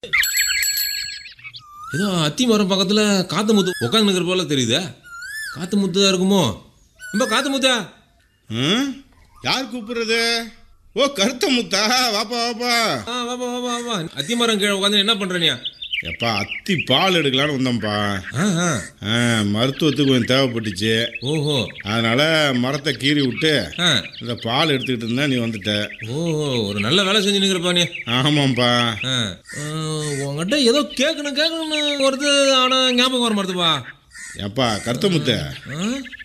ஏதோ அத்தி மரம் பக்கத்தில் காத்து முத்து உட்காந்துக்கிற போல தெரியுதே காத்து முத்து தான் இருக்குமோ ரொம்ப காத்து முத்தா ம் யார் கூப்பிடுறது ஓ கருத்த முத்தா வாப்பா வாப்பா ஆ வாப்பா வாப்பா வாப்பா அத்தி மரம் கீழே உட்காந்து என்ன பண்ணுற நீ எப்பா அத்தி பால் எடுக்கலான்னு வந்தோம்ப்பா ஆ ஆ ஆ மருத்துவத்துக்கு கொஞ்சம் தேவைப்பட்டுச்சு ஓஹோ அதனால மரத்தை கீறி விட்டு ஆ இந்த பால் எடுத்துக்கிட்டு இருந்தா நீ வந்துட்ட ஓஹோ ஒரு நல்ல வேலை செஞ்சு நிற்கிறப்பா நீ ஆமாம்ப்பா ஆ ஆ, உங்ககிட்ட ஏதோ கேட்கணும் கேட்கணும்னு வருது ஆனால் ஞாபகம் வர மாட்டுதுப்பா எப்பா கருத்த முத்த ஆ